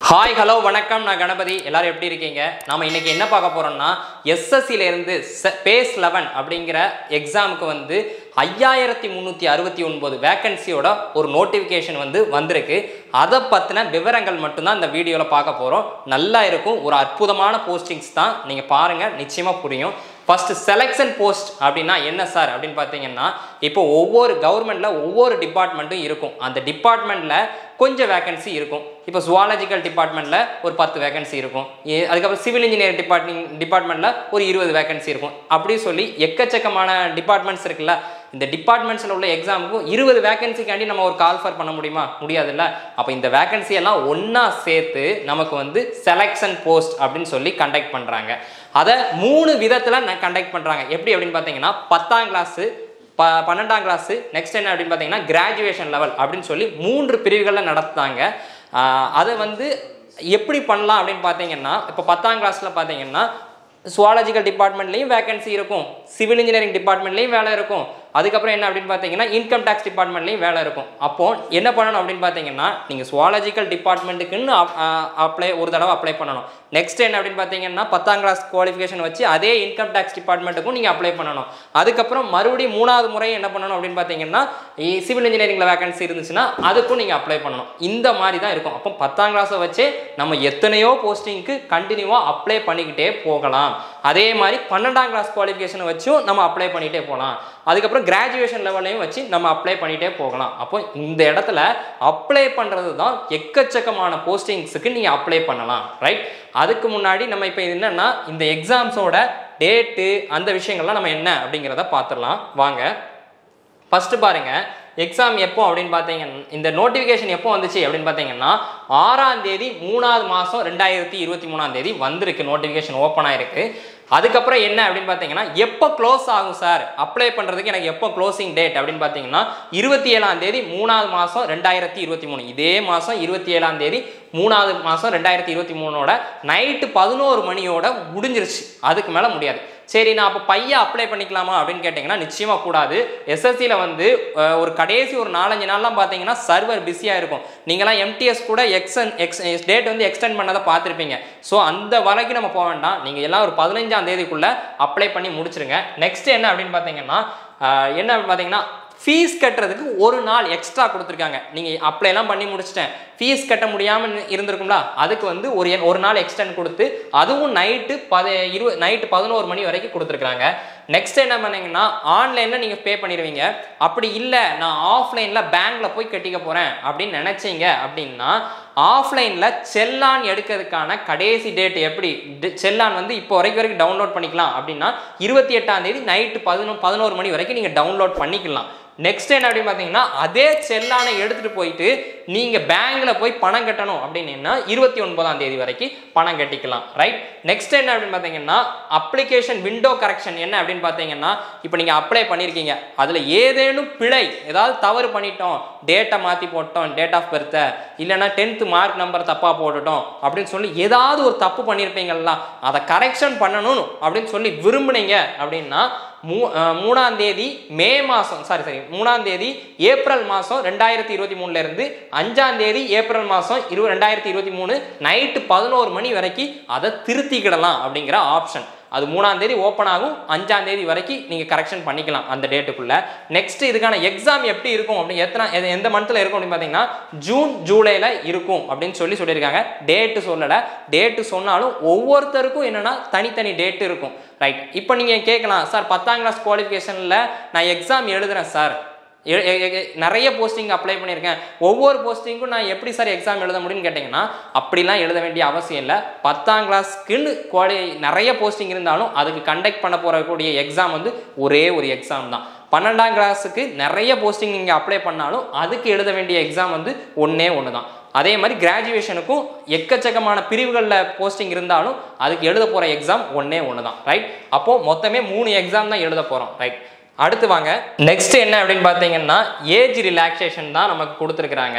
hi hello வணக்கம் நான் கணபதி எல்லாரும் எப்படி இருக்கீங்க நாம இன்னைக்கு என்ன பார்க்க போறோம்னா எஸ்எஸ்சில இருந்து பேஸ் லெவன் அப்படிங்கிற எக்ஸாமுக்கு வந்து ஐயாயிரத்தி முந்நூற்றி அறுபத்தி ஒன்பது வேக்கன்சியோட ஒரு நோட்டிஃபிகேஷன் வந்து வந்திருக்கு அதை பற்றின விவரங்கள் மட்டும்தான் இந்த வீடியோவில் பார்க்க போகிறோம் நல்லா இருக்கும் ஒரு அற்புதமான போஸ்டிங்ஸ் தான் நீங்கள் பாருங்கள் நிச்சயமாக புரியும் ஃபர்ஸ்ட் செலெக்ஷன் போஸ்ட் அப்படின்னா என்ன சார் அப்படின்னு பார்த்தீங்கன்னா இப்போ ஒவ்வொரு கவர்மெண்ட்டில் ஒவ்வொரு டிபார்ட்மெண்ட்டும் இருக்கும் அந்த டிபார்ட்மெண்ட்டில் கொஞ்சம் வேகன்சி இருக்கும் இப்போ ஜுவாலஜிக்கல் டிபார்ட்மெண்ட்டில் ஒரு பத்து வேகன்சி இருக்கும் ஏ- அதுக்கப்புறம் சிவில் இன்ஜினியர் டிபார்ட்மெண்ட் டிபார்ட்மெண்ட்டில் ஒரு இருபது வேகன்சி இருக்கும் அப்படி சொல்லி எக்கச்சக்கமான டிபார்ட்மெண்ட்ஸ் இருக்குல்ல இந்த டிபார்ட்மெண்ட்ஸில் உள்ள எக்ஸாமுக்கும் இருபது வேகன்சிக்காண்டி நம்ம ஒரு கால்ஃபர் பண்ண முடியுமா முடியாதுல்ல அப்போ இந்த வேகன்சி எல்லாம் ஒன்றா சேர்த்து நமக்கு வந்து செலெக்ஷன் போஸ்ட் அப்படின்னு சொல்லி கண்டக்ட் பண்ணுறாங்க அதை மூணு விதத்தில் கண்டக்ட் பண்ணுறாங்க எப்படி அப்படின்னு பார்த்தீங்கன்னா பத்தாம் கிளாஸு ப பன்னெண்டாம் கிளாஸு நெக்ஸ்ட் என்ன அப்படின்னு பார்த்தீங்கன்னா கிராஜுவேஷன் லெவல் அப்படின்னு சொல்லி மூன்று பிரிவுகளில் நடத்துனாங்க ஆஹ் அதை வந்து எப்படி பண்ணலாம் அப்படின்னு பார்த்தீங்கன்னா இப்போ பத்தாம் கிளாஸில் பார்த்தீங்கன்னா சுவாலஜிக்கல் டிபார்ட்மெண்ட்லேயும் வேகன்சி இருக்கும் சிவில் இன்ஜினியரிங் டிபார்ட்மெண்ட்லேயும் வேலை இருக்கும் அதுக்கப்புறம் என்ன அப்படின்னு பார்த்தீங்கன்னா இன்கம் டேக்ஸ் டிபார்ட்மெண்ட்லேயும் வேலை இருக்கும் அப்போ என்ன பண்ணணும் அப்படின்னு பார்த்தீங்கன்னா நீங்கள் சுவாலஜிக்கல் டிபார்ட்மெண்ட்டுக்குன்னு அப்ளை ஒரு தடவை அப்ளை பண்ணணும் நெக்ஸ்ட் என்ன அப்படின்னு பார்த்தீங்கன்னா பத்தாம் கிளாஸ் குவாலிஃபிகேஷன் வச்சு அதே இன்கம் டேக்ஸ் டிபார்ட்மெண்ட்டுக்கும் நீங்கள் அப்ளை பண்ணணும் அதுக்கப்புறம் மறுபடியும் மூணாவது முறை என்ன பண்ணணும் அப்படின்னு பார்த்தீங்கன்னா சிவில் இன்ஜினியரிங்கில் வேகன்சி இருந்துச்சுன்னா அதுக்கும் நீங்கள் அப்ளை பண்ணணும் இந்த மாதிரி தான் இருக்கும் அப்போ பத்தாம் கிளாஸை வச்சு நம்ம எத்தனையோ போஸ்டிங்க்கு கண்டினியூவாக அப்ளை பண்ணிக்கிட்டே போகலாம் அதே மாதிரி பன்னெண்டாம் கிளாஸ் குவாலிஃபிகேஷனை வச்சும் நம்ம அப்ளை பண்ணிகிட்டே போகலாம் அதுக்கப்புறம் கிராஜுவேஷன் லெவலையும் வச்சு நம்ம அப்ளை பண்ணிகிட்டே போகலாம் அப்போ இந்த இடத்துல அப்ளை பண்ணுறது தான் எக்கச்சக்கமான போஸ்டிங்ஸுக்கு நீங்கள் அப்ளை பண்ணலாம் ரைட் அதுக்கு முன்னாடி நம்ம இப்போ என்னன்னா இந்த எக்ஸாம்ஸோட டேட்டு அந்த விஷயங்கள்லாம் நம்ம என்ன அப்படிங்கிறத பார்த்துடலாம் வாங்க ஃபஸ்ட்டு பாருங்க எக்ஸாம் எப்போ அப்படின்னு பார்த்தீங்கன்னா இந்த நோட்டிஃபிகேஷன் எப்போ வந்துச்சு அப்படின்னு பார்த்தீங்கன்னா ஆறாம் தேதி மூணாவது மாதம் ரெண்டாயிரத்தி இருபத்தி மூணாம் தேதி வந்திருக்கு நோட்டிஃபிகேஷன் ஓப்பன் ஆயிருக்கு அதுக்கப்புறம் என்ன அப்படின்னு பார்த்தீங்கன்னா எப்போ க்ளோஸ் ஆகும் சார் அப்ளை பண்ணுறதுக்கு எனக்கு எப்போ க்ளோசிங் டேட் அப்படின்னு பார்த்தீங்கன்னா இருபத்தி ஏழாம் தேதி மூணாவது மாதம் ரெண்டாயிரத்தி இருபத்தி மூணு இதே மாதம் இருபத்தி ஏழாம் தேதி மூணாவது மாதம் ரெண்டாயிரத்தி இருபத்தி மூணோட நைட்டு பதினோரு மணியோட முடிஞ்சிருச்சு அதுக்கு மேலே முடியாது சரி நான் அப்போ பையன் அப்ளை பண்ணிக்கலாமா அப்படின்னு கேட்டிங்கன்னா நிச்சயமாக கூடாது எஸ்எஸ்சியில் வந்து அஹ், ஒரு கடைசி ஒரு நாலஞ்சு நாள்லாம் பார்த்தீங்கன்னா சர்வர் பிஸியாக இருக்கும் நீங்களாம் எம்டிஎஸ் கூட எக்ஸ்டன் எக்ஸ் டேட் வந்து எக்ஸ்டெண்ட் பண்ணதை பார்த்துருப்பீங்க ஸோ அந்த வரைக்கும் நம்ம போக வேண்டாம் நீங்கள் எல்லாம் ஒரு பதினஞ்சாம் தேதிக்குள்ளே அப்ளை பண்ணி முடிச்சிருங்க நெக்ஸ்ட் என்ன அப்படின்னு பார்த்தீங்கன்னா அஹ், என்ன அப்படின்னு பார்த்தீங்கன்னா ஃபீஸ் கட்டுறதுக்கு ஒரு நாள் எக்ஸ்ட்ரா கொடுத்துருக்காங்க நீங்கள் அப்ளைலாம் பண்ணி முடிச்சிட்டேன் ஃபீஸ் கட்ட முடியாமல் இருந்திருக்கும்ல அதுக்கு வந்து ஒரு எ- ஒரு நாள் எக்ஸ்டெண்ட் கொடுத்து அதுவும் நைட்டு பத இரு நைட்டு பதினோரு மணி வரைக்கும் கொடுத்துருக்குறாங்க நெக்ஸ்ட் என்ன பண்ணீங்கன்னா ஆன்லைனில் நீங்கள் பே பண்ணிடுவீங்க அப்படி இல்லை நான் ஆஃப்லைனில் பேங்க்கில் போய் கட்டிக்க போகிறேன் அப்படின்னு நினச்சிங்க அப்படின்னா ஆஃப்லைனில் செல்லான் எடுக்கிறதுக்கான கடைசி டேட் எப்படி டி- செல்லான் வந்து இப்போ வரைக்கும் வரைக்கும் டவுன்லோட் பண்ணிக்கலாம் அப்படின்னா இருபத்தி எட்டாம் தேதி நைட்டு பதினொ பதினோரு மணி வரைக்கும் நீங்கள் டவுன்லோட் பண்ணிக்கலாம் நெக்ஸ்ட் என்ன அப்படின்னு பார்த்தீங்கன்னா அதே செல்லானை எடுத்துட்டு போயிட்டு நீங்க பேங்க்ல போய் பணம் கட்டணும் அப்படின்னா இருபத்தி ஒன்பதாம் தேதி வரைக்கும் பணம் கட்டிக்கலாம் ரைட் நெக்ஸ்ட் என்ன அப்படின்னு பார்த்தீங்கன்னா அப்ளிகேஷன் விண்டோ கரெக்ஷன் என்ன அப்படின்னு பார்த்தீங்கன்னா இப்போ நீங்க அப்ளை பண்ணியிருக்கீங்க அதுல ஏதேனும் பிழை ஏதாவது தவறு பண்ணிட்டோம் டேட்டை மாற்றி போட்டோம் டேட் ஆஃப் பர்த்தை இல்லைன்னா டென்த்து மார்க் நம்பர் தப்பாக போட்டுட்டோம் அப்படின்னு சொல்லி ஏதாவது ஒரு தப்பு பண்ணியிருப்பீங்களா அதை கரெக்ஷன் பண்ணணும் அப்படின்னு சொல்லி விரும்புனீங்க அப்படின்னா மூ அஹ் மூணாம் தேதி மே மாதம் சாரி சாரி மூணாம் தேதி ஏப்ரல் மாதம் ரெண்டாயிரத்தி இருபத்தி மூணுலேருந்து அஞ்சாம் தேதி ஏப்ரல் மாதம் இரு ரெண்டாயிரத்தி இருபத்தி மூணு நைட்டு பதினோரு மணி வரைக்கும் அதை திருத்திக்கிடலாம் அப்படிங்கிற ஆப்ஷன் அது மூணாம் தேதி ஓப்பன் ஆகும் அஞ்சாம் தேதி வரைக்கும் நீங்கள் கரெக்ஷன் பண்ணிக்கலாம் அந்த டேட்டுக்குள்ள நெக்ஸ்ட் இதுக்கான எக்ஸாம் எப்படி இருக்கும் அப்படி எத்தனை எது- எந்த மந்த்தில் இருக்கும் அப்படின்னு பார்த்தீங்கன்னா ஜூன் ஜூலையில் இருக்கும் அப்படின்னு சொல்லி சொல்லியிருக்காங்க டேட்டு சொல்லலை டேட்டு சொன்னாலும் ஒவ்வொருத்தருக்கும் என்னன்னா தனித்தனி டேட் இருக்கும் ரைட் இப்போ நீங்கள் கேட்கலாம் சார் பத்தாம் கிளாஸ் குவாலிஃபிகேஷனில் நான் எக்ஸாம் எழுதுறேன் சார் எ- எ- எ- நிறைய போஸ்டிங் அப்ளை பண்ணியிருக்கேன் ஒவ்வொரு போஸ்டிங்க்கும் நான் எப்படி சார் எக்ஸாம் எழுத முடியும்னு கேட்டிங்கன்னா அப்படிலாம் எழுத வேண்டிய அவசியம் இல்லை பத்தாம் கிளாஸ்க்குன்னு குவாலி நிறைய போஸ்டிங் இருந்தாலும் அதுக்கு கண்டக்ட் பண்ண போகக்கூடிய எக்ஸாம் வந்து ஒரே ஒரு எக்ஸாம் தான் பன்னெண்டாம் கிளாஸுக்கு நிறைய போஸ்டிங் நீங்கள் அப்ளை பண்ணாலும் அதுக்கு எழுத வேண்டிய எக்ஸாம் வந்து ஒன்றே ஒன்று தான் அதே மாதிரி கிராஜுவேஷனுக்கும் எக்கச்சக்கமான பிரிவுகளில் போஸ்டிங் இருந்தாலும் அதுக்கு எழுத போகிற எக்ஸாம் ஒன்றே ஒன்று தான் ரைட் அப்போது மொத்தமே மூணு எக்ஸாம் தான் எழுத போகிறோம் ரைட் அடுத்து வாங்க நெக்ஸ்ட் என்ன அப்படின்னு பார்த்தீங்கன்னா ஏஜ் ரிலாக்ஸேஷன் தான் நமக்கு கொடுத்துருக்குறாங்க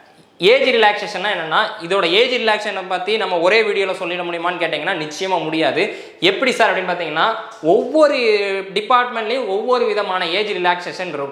ஏஜ் ரிலாக்ஸேஷன்னா என்னன்னா இதோட ஏஜ் ரிலாக்ஸேஷனை பற்றி நம்ம ஒரே வீடியோவில் சொல்லிட முடியுமான்னு கேட்டிங்கன்னா நிச்சயமாக முடியாது எப்படி சார் அப்படின்னு பார்த்தீங்கன்னா ஒவ்வொரு டிபார்ட்மெண்ட்லேயும் ஒவ்வொரு விதமான ஏஜ் ரிலாக்ஸேஷன் இருக்கும்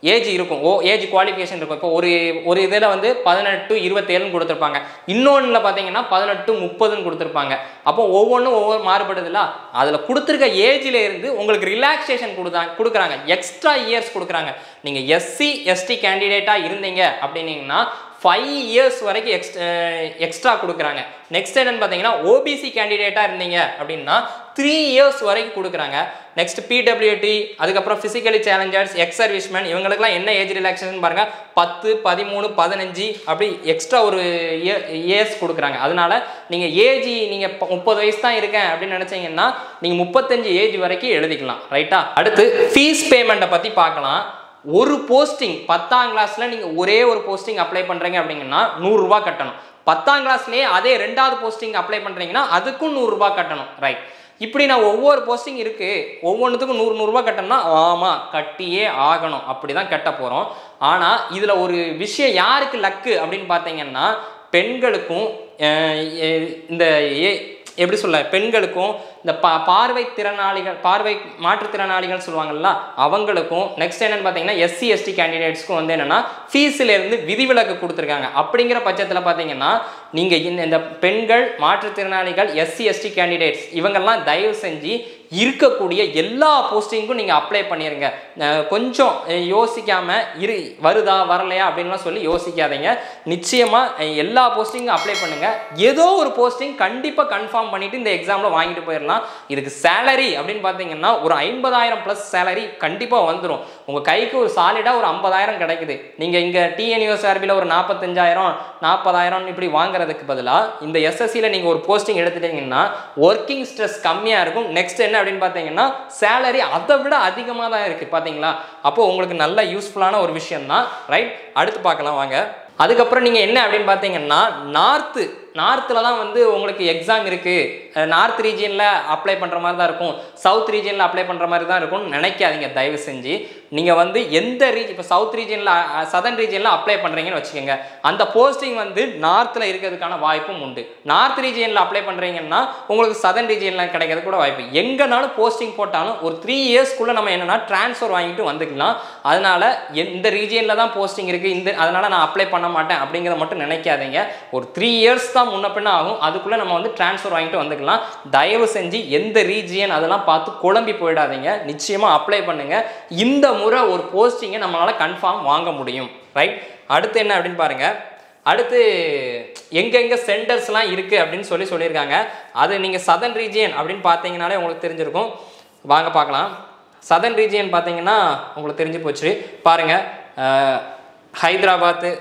ஏஜ் இருக்கும் ஓ ஏஜ் குவாலிஃபிகேஷன் இருக்கும் இப்போ ஒரு ஒரு இதில் வந்து பதினெட்டு இருபத்தேழுன்னு கொடுத்துருப்பாங்க இன்னொன்றில் பார்த்தீங்கன்னா பதினெட்டு முப்பதுன்னு கொடுத்துருப்பாங்க அப்போ ஒவ்வொன்றும் ஒவ்வொரு மாறுபடுதுல அதில் கொடுத்துருக்க ஏஜில் இருந்து உங்களுக்கு ரிலாக்ஸேஷன் கொடுத்தா கொடுக்குறாங்க எக்ஸ்ட்ரா இயர்ஸ் கொடுக்குறாங்க நீங்கள் எஸ்சி எஸ்டி கேண்டிடேட்டாக இருந்தீங்க அப்படின்னீங்கன்னா ஃபைவ் இயர்ஸ் வரைக்கும் எக்ஸ் எக்ஸ்ட்ரா கொடுக்குறாங்க நெக்ஸ்ட் என்னன்னு பார்த்தீங்கன்னா ஓபிசி கேண்டிடேட்டாக இருந்தீங்க அப்படின்னா த்ரீ இயர்ஸ் வரைக்கும் கொடுக்குறாங்க நெக்ஸ்ட் பிடபிள்யூடி அதுக்கப்புறம் ஃபிசிக்கலி சேலஞ்சர்ஸ் எக்ஸ் சர்வீஸ்மேன் இவங்களுக்குலாம் என்ன ஏஜ் ரிலாக்ஸேஷன் பாருங்க பத்து பதிமூணு பதினஞ்சு அப்படி எக்ஸ்ட்ரா ஒரு இயர்ஸ் கொடுக்குறாங்க அதனால நீங்கள் ஏஜ் நீங்கள் முப்பது வயசு தான் இருக்கேன் அப்படின்னு நினச்சிங்கன்னா நீங்கள் முப்பத்தஞ்சு ஏஜ் வரைக்கும் எழுதிக்கலாம் ரைட்டா அடுத்து ஃபீஸ் பேமெண்ட்டை பற்றி பார்க்கலாம் ஒரு போஸ்டிங் பத்தாம் கிளாஸ்ல நீங்க ஒரே ஒரு போஸ்டிங் அப்ளை பண்றீங்க அப்படிங்கன்னா நூறுரூவா கட்டணும் பத்தாம் கிளாஸ்லயே அதே ரெண்டாவது போஸ்டிங் அப்ளை பண்றீங்கன்னா அதுக்கும் நூறுரூவா கட்டணும் ரைட் இப்படி நான் ஒவ்வொரு போஸ்டிங் இருக்கு ஒவ்வொன்றுத்துக்கும் நூறு நூறுரூவா கட்டணும்னா ஆமா கட்டியே ஆகணும் அப்படி தான் கட்ட போறோம் ஆனா இதுல ஒரு விஷயம் யாருக்கு லக்கு அப்படின்னு பார்த்தீங்கன்னா பெண்களுக்கும் அஹ், எ- இந்த ஏ எப்படி சொல்ல பெண்களுக்கும் இந்த பா பார்வை திறனாளிகள் பார்வை மாற்றுத்திறனாளிகள் சொல்லுவாங்கல்ல அவங்களுக்கும் நெக்ஸ்ட் என்னன்னு பார்த்தீங்கன்னா எஸ்சி எஸ்டி கேண்டிடேட்ஸ்க்கும் வந்து என்னன்னா ஃபீஸில் இருந்து விதிவிலக்கு கொடுத்துருக்காங்க அப்படிங்கிற பட்சத்தில் பார்த்தீங்கன்னா நீங்கள் இந்த இந்த பெண்கள் மாற்றுத்திறனாளிகள் எஸ்சி எஸ்டி கேண்டிடேட்ஸ் இவங்கெல்லாம் தயவு செஞ்சு இருக்கக்கூடிய எல்லா போஸ்டிங்க்கும் நீங்கள் அப்ளை பண்ணிடுங்க அஹ் கொஞ்சம் அஹ் யோசிக்காம இரு வருதா வரலையா அப்படின்லாம் சொல்லி யோசிக்காதீங்க நிச்சயமாக எல்லா போஸ்டிங்கும் அப்ளை பண்ணுங்க ஏதோ ஒரு போஸ்டிங் கண்டிப்பாக கன்ஃபார்ம் பண்ணிட்டு இந்த எக்ஸாமில் வாங்கிட்டு போயிடலாம் இதுக்கு சேலரி அப்படின்னு பார்த்தீங்கன்னா ஒரு ஐம்பதாயிரம் ப்ளஸ் சேலரி கண்டிப்பாக வந்துடும் உங்கள் கைக்கு ஒரு சாலிடாக ஒரு ஐம்பதாயிரம் கிடைக்குது நீங்கள் இங்கே டிஎன்யூஎஸ்ஆர்பியில் ஒரு நாற்பத்தஞ்சாயிரம் நாற்பதாயிரம் இப்படி வாங்குறதுக்கு பதிலாக இந்த எஸ்எஸ்சியில் நீங்கள் ஒரு போஸ்டிங் எடுத்துட்டீங்கன்னா ஒர்க்கிங் ஸ்ட்ரெஸ் கம்மியாக இருக்கும் நெக்ஸ்ட் என்ன அப்படின்னு பார்த்தீங்கன்னா சேலரி அதை விட அதிகமாக தான் இருக்குது பார்த்தீங்களா அப்போ உங்களுக்கு நல்ல யூஸ்ஃபுல்லான ஒரு விஷயம் தான் ரைட் அடுத்து பார்க்கலாம் வாங்க அதுக்கப்புறம் நீங்கள் என்ன அப்படின்னு பார்த்தீங்கன்னா நார்த்து நார்த்தில் தான் வந்து உங்களுக்கு எக்ஸாம் இருக்குது நார்த் ரீஜியனில் அப்ளை பண்ணுற மாதிரி தான் இருக்கும் சவுத் ரீஜியனில் அப்ளை பண்ணுற மாதிரி தான் இருக்கும்னு நினைக்காதீங்க தயவு செஞ்சு நீங்கள் வந்து எந்த ரீஜ் இப்போ சவுத் ரீஜியனில் சதர்ன் ரீஜியனில் அப்ளை பண்ணுறீங்கன்னு வச்சுக்கோங்க அந்த போஸ்டிங் வந்து நார்த்தில் இருக்கிறதுக்கான வாய்ப்பும் உண்டு நார்த் ரீஜியனில் அப்ளை பண்ணுறீங்கன்னா உங்களுக்கு சதர்ன் ரீஜியனில் கிடைக்கிறது கூட வாய்ப்பு எங்கேனாலும் போஸ்டிங் போட்டாலும் ஒரு த்ரீ இயர்ஸ்க்குள்ளே நம்ம என்னென்னா ட்ரான்ஸ்ஃபர் வாங்கிட்டு வந்துக்கலாம் அதனால எந்த ரீஜியனில் தான் போஸ்டிங் இருக்குது இந்த அதனால நான் அப்ளை பண்ண மாட்டேன் அப்படிங்கிறத மட்டும் நினைக்காதீங்க ஒரு த்ரீ இயர்ஸ் தான் முன்ன பின்ன ஆகும் அதுக்குள்ளே நம்ம வந்து ட்ரான்ஸ்ஃபர் வாங்கிட்டு வந்துக்கலாம் தயவு செஞ்சு எந்த ரீஜியன் அதெல்லாம் பார்த்து குழம்பி போயிடாதீங்க நிச்சயமாக அப்ளை பண்ணுங்க இந்த முறை ஒரு போஸ்டிங்கை நம்மளால் கன்ஃபார்ம் வாங்க முடியும் ரைட் அடுத்து என்ன அப்படின்னு பாருங்க அடுத்து எங்கெங்க சென்டர்ஸ்லாம் இருக்குது அப்படின்னு சொல்லி சொல்லியிருக்காங்க அது நீங்கள் சதன் ரீஜியன் அப்படின்னு பார்த்தீங்கனாலே உங்களுக்கு தெரிஞ்சிருக்கும் வாங்க பார்க்கலாம் சதன் ரீஜியன் பார்த்தீங்கன்னா உங்களுக்கு தெரிஞ்சு போச்சு பாருங்க அஹ், ஹைதராபாத்து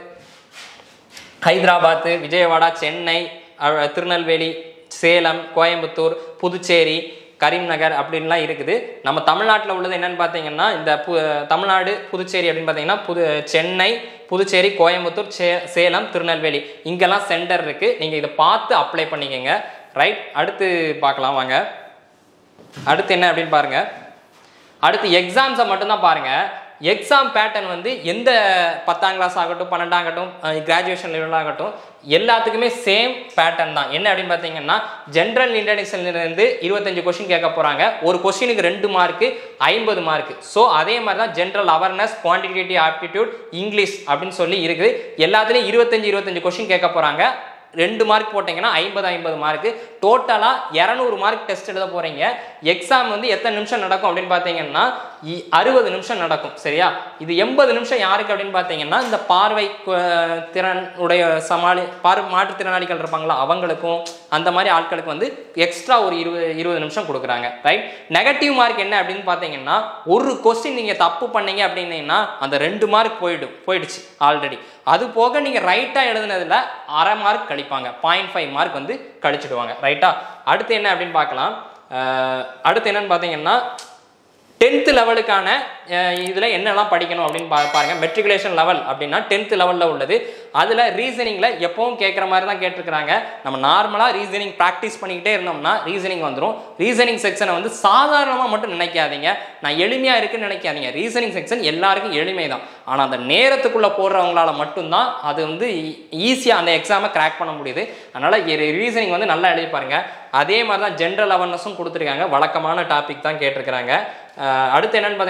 ஹைதராபாத்து விஜயவாடா சென்னை அஹ், திருநெல்வேலி சேலம் கோயம்புத்தூர் புதுச்சேரி கரீம்நகர் அப்படின்லாம் இருக்குது நம்ம தமிழ்நாட்டில் உள்ளது என்னன்னு பார்த்தீங்கன்னா இந்த பு தமிழ்நாடு புதுச்சேரி அப்படின்னு பார்த்தீங்கன்னா புது சென்னை புதுச்சேரி கோயம்புத்தூர் சே சேலம் திருநெல்வேலி இங்கெல்லாம் சென்டர் இருக்குது நீங்கள் இதை பார்த்து அப்ளை பண்ணிக்கோங்க ரைட் அடுத்து பார்க்கலாம் வாங்க அடுத்து என்ன அப்படின்னு பாருங்க அடுத்து எக்ஸாம்ஸை மட்டும்தான் பாருங்க எக்ஸாம் பேட்டர்ன் வந்து எந்த பத்தாம் கிளாஸ் ஆகட்டும் பன்னெண்டாகட்டும் கிராஜுவேஷன் லெவல் ஆகட்டும் எல்லாத்துக்குமே சேம் பேட்டர்ன் தான் என்ன அப்படின்னு பார்த்தீங்கன்னா ஜென்ரல் இன்டெலிஜென்ஸ்லேருந்து இருபத்தஞ்சு கொஸ்டின் கேட்க போகிறாங்க ஒரு கொஸ்டினுக்கு ரெண்டு மார்க்கு ஐம்பது மார்க்கு ஸோ அதே மாதிரி தான் general awareness quantitative aptitude English அப்படின்னு சொல்லி இருக்குது எல்லாத்துலேயும் இருபத்தஞ்சு இருபத்தஞ்சு கொஸ்டின் கேட்க போகிறாங்க ரெண்டு மார்க் போட்டிங்கன்னா ஐம்பது ஐம்பது மார்க்கு டோட்டலாக இரநூறு மார்க் டெஸ்ட் எழுத போகிறீங்க எக்ஸாம் வந்து எத்தனை நிமிஷம் நடக்கும் அப்படின்னு பார்த்தீங்கன்னா இ- அறுபது நிமிஷம் நடக்கும் சரியா இது எண்பது நிமிஷம் யாருக்கு அப்படின்னு பார்த்தீங்கன்னா இந்த பார்வை கு- திறன் உடைய சமாளி பார் மாற்றுத்திறனாளிகள் இருப்பாங்களா அவங்களுக்கும் அந்த மாதிரி ஆட்களுக்கு வந்து எக்ஸ்ட்ரா ஒரு இருபது இருபது நிமிஷம் கொடுக்குறாங்க ரைட் நெகட்டிவ் மார்க் என்ன அப்படின்னு பார்த்தீங்கன்னா ஒரு கொஸ்டின் நீங்கள் தப்பு பண்ணீங்க அப்படின்னீங்கன்னா அந்த ரெண்டு மார்க் போயிடும் போயிடுச்சு ஆல்ரெடி அது போக நீங்கள் ரைட்டாக எழுதுனதுல அரை மார்க் கழிப்பாங்க பாயிண்ட் ஃபைவ் மார்க் வந்து கழிச்சிடுவாங்க ரைட்டா அடுத்து என்ன அப்படின்னு பார்க்கலாம் அஹ் அடுத்து என்னன்னு பார்த்தீங்கன்னா டென்த்து லெவலுக்கான இதில் என்னெல்லாம் படிக்கணும் அப்படின்னு பா பாருங்க மெட்ரிகுலேஷன் லெவல் அப்படின்னா டென்த்து லெவலில் உள்ளது அதில் ரீசனிங்கில் எப்பவும் கேட்குற மாதிரி தான் கேட்டிருக்கிறாங்க நம்ம நார்மலாக ரீசனிங் ப்ராக்டிஸ் பண்ணிக்கிட்டே இருந்தோம்னா ரீசனிங் வந்துடும் ரீசனிங் செக்ஷனை வந்து சாதாரணமாக மட்டும் நினைக்காதீங்க நான் எளிமையாக இருக்குன்னு நினைக்காதீங்க ரீசனிங் செக்ஷன் எல்லாருக்கும் எளிமை தான் ஆனால் அந்த நேரத்துக்குள்ளே போடுறவங்களால மட்டும்தான் அது வந்து ஈஸியாக அந்த எக்ஸாமை கிராக் பண்ண முடியுது அதனால் ரீசனிங் வந்து நல்லா எழுதி பாருங்க அதே மாதிரி தான் ஜென்ரல் அவேர்னஸும் கொடுத்துருக்காங்க வழக்கமான டாபிக் தான் கேட்டிருக்கிறாங்க அஹ் அடுத்து என்னன்னு பார்த்தீங்கன்னா குவான்டிட்டி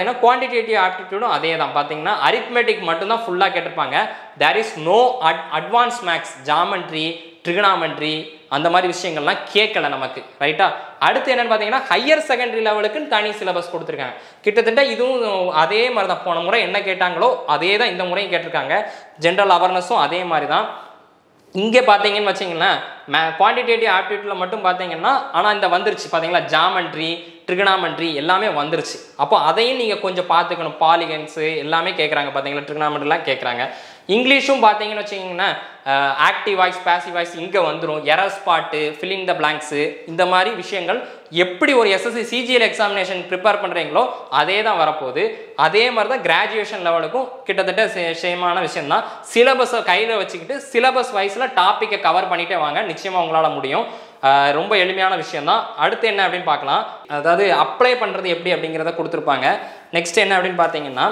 குவான்டிடேட்டிவ் ஆப்டிடியூடும் அதே தான் பார்த்தீங்கன்னா அரித்மெட்டிக் மட்டும்தான் ஃபுல்லாக கேட்டிருப்பாங்க தேர் இஸ் நோ அட் அட்வான்ஸ் மேக்ஸ் ஜாமெண்ட்ரி ட்ரிகனாமெண்ட்ரி அந்த மாதிரி விஷயங்கள்லாம் கேட்கல நமக்கு ரைட்டா அடுத்து என்னன்னு பார்த்தீங்கன்னா ஹையர் செகண்டரி லெவலுக்குன்னு தனி சிலபஸ் கொடுத்துருக்காங்க கிட்டத்தட்ட இதுவும் அதே மாதிரி தான் போன முறை என்ன கேட்டாங்களோ அதே தான் இந்த முறையும் கேட்டிருக்காங்க ஜென்ரல் அவேர்னஸும் அதே மாதிரி தான் இங்கே பார்த்தீங்கன்னு வச்சிங்களேன் மே குவான்டிடேட்டிவ் ஆப்டிடியூட்டில் மட்டும் பார்த்தீங்கன்னா ஆனால் இந்த வந்துருச்சு பார்த்தீங்களா ஜாமெண்ட்ரி ட்ரிகனாமெண்ட்ரி எல்லாமே வந்துருச்சு அப்போ அதையும் நீங்கள் கொஞ்சம் பார்த்துக்கணும் பாலிகன்ஸு எல்லாமே கேட்குறாங்க பார்த்தீங்களா ட்ரிகனாமெண்ட்ரிலாம் கேட்குறாங்க இங்கிலீஷும் பார்த்தீங்கன்னு வச்சிங்கன்னா ஆக்டிவ் வாய்ஸ் பேசிவ் வாய்ஸ் இங்கே வந்துடும் error spot filling the blanks இந்த மாதிரி விஷயங்கள் எப்படி ஒரு எஸ்எஸ்சி சிஜிஎல் எக்ஸாமினேஷன் ப்ரிப்பேர் பண்ணுறீங்களோ அதே தான் வரப்போகுது அதே மாதிரி தான் கிராஜுவேஷன் லெவலுக்கும் கிட்டத்தட்ட சே- சேமான விஷயம் தான் சிலபஸை கையில் வச்சுக்கிட்டு சிலபஸ் வைஸில் டாப்பிக்கை கவர் பண்ணிட்டே வாங்க நிச்சயமாக உங்களால் முடியும் ஆஹ் ரொம்ப எளிமையான விஷயம் தான் அடுத்து என்ன அப்படின்னு பார்க்கலாம் அதாவது அப்ளை பண்ணுறது எப்படி அப்படிங்கிறத கொடுத்துருப்பாங்க நெக்ஸ்ட் என்ன அப்படின்னு பார்த்தீங்கன்னா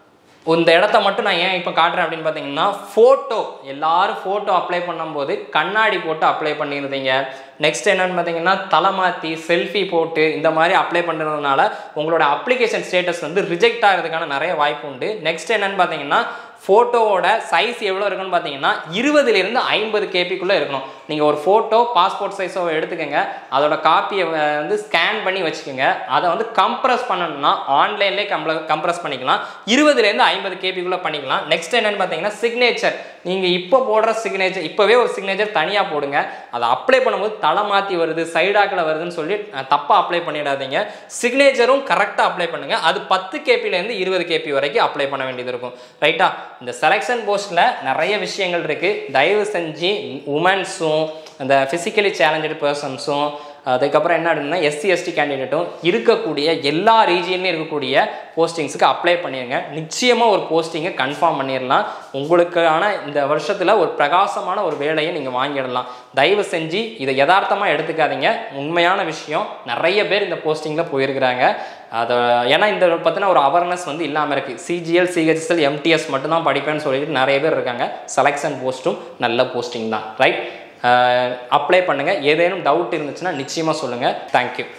இந்த இடத்த மட்டும் நான் ஏன் இப்போ காட்டுறேன் அப்படின்னு பார்த்தீங்கன்னா ஃபோட்டோ எல்லாரும் ஃபோட்டோ அப்ளை பண்ணும்போது கண்ணாடி போட்டு அப்ளை பண்ணியிருந்தீங்க நெக்ஸ்ட் என்னன்னு பார்த்தீங்கன்னா தலை மாற்றி செல்ஃபி போட்டு இந்த மாதிரி அப்ளை பண்ணுறதுனால உங்களோட அப்ளிகேஷன் ஸ்டேட்டஸ் வந்து ரிஜெக்ட் ஆகிறதுக்கான நிறைய வாய்ப்பு உண்டு நெக்ஸ்ட் என்னன்னு பார்த்தீங்கன்னா ஃபோட்டோவோட சைஸ் எவ்வளோ இருக்குன்னு பார்த்தீங்கன்னா இருபதுலேருந்து ஐம்பது கேபிக்குள்ளே இருக்கணும் நீங்கள் ஒரு ஃபோட்டோ பாஸ்போர்ட் சைஸோ எடுத்துக்கோங்க அதோட காப்பியை வந்து ஸ்கேன் பண்ணி வச்சுக்கோங்க அதை வந்து கம்ப்ரஸ் பண்ணணும்னா ஆன்லைன்லேயே கம்ப்ர கம்ப்ரஸ் பண்ணிக்கலாம் இருபதுலேருந்து ஐம்பது கேபிக்குள்ளே பண்ணிக்கலாம் நெக்ஸ்ட் என்னன்னு பார்த்தீங்கன்னா சிக்னேச்சர் நீங்கள் இப்போ போடுற சிக்னேச்சர் இப்போவே ஒரு சிக்னேச்சர் தனியாக போடுங்க அதை அப்ளை பண்ணும்போது தலை மாற்றி வருது சைடாக்கில் வருதுன்னு சொல்லி தப்பாக அப்ளை பண்ணிடாதீங்க சிக்னேச்சரும் கரெக்டாக அப்ளை பண்ணுங்க அது பத்து கேபிலேருந்து இருபது கேபி வரைக்கும் அப்ளை பண்ண வேண்டியது இருக்கும் ரைட்டா இந்த செலெக்ஷன் போஸ்ட்டில் நிறைய விஷயங்கள் இருக்குது தயவு செஞ்சு உமன்ஸும் அந்த ஃபிசிக்கலி சேலஞ்சடு பர்சன்ஸும் அதுக்கப்புறம் என்ன அப்படின்னா எஸ்சி எஸ்டி கேண்டிடேட்டும் இருக்கக்கூடிய எல்லா ரீஜியன்லையும் இருக்கக்கூடிய போஸ்டிங்ஸுக்கு அப்ளை பண்ணிடுங்க நிச்சயமாக ஒரு போஸ்டிங்கை கன்ஃபார்ம் பண்ணிடலாம் உங்களுக்கான இந்த வருஷத்தில் ஒரு பிரகாசமான ஒரு வேலையை நீங்கள் வாங்கிடலாம் தயவு செஞ்சு இதை யதார்த்தமாக எடுத்துக்காதீங்க உண்மையான விஷயம் நிறைய பேர் இந்த போஸ்டிங்கில் போயிருக்கிறாங்க அதை ஏன்னா இந்த பற்றின ஒரு அவேர்னஸ் வந்து இல்லாமல் இருக்குது சிஜிஎல் சிஹெச்எல் எம்டிஎஸ் மட்டும்தான் படிப்பேன்னு சொல்லிட்டு நிறைய பேர் இருக்காங்க செலெக்ஷன் போஸ்ட்டும் நல்ல போஸ்டிங் தான் ரைட் அப்ளை பண்ணுங்கள் ஏதேனும் டவுட் இருந்துச்சுன்னா நிச்சயமாக சொல்லுங்கள் தேங்க்யூ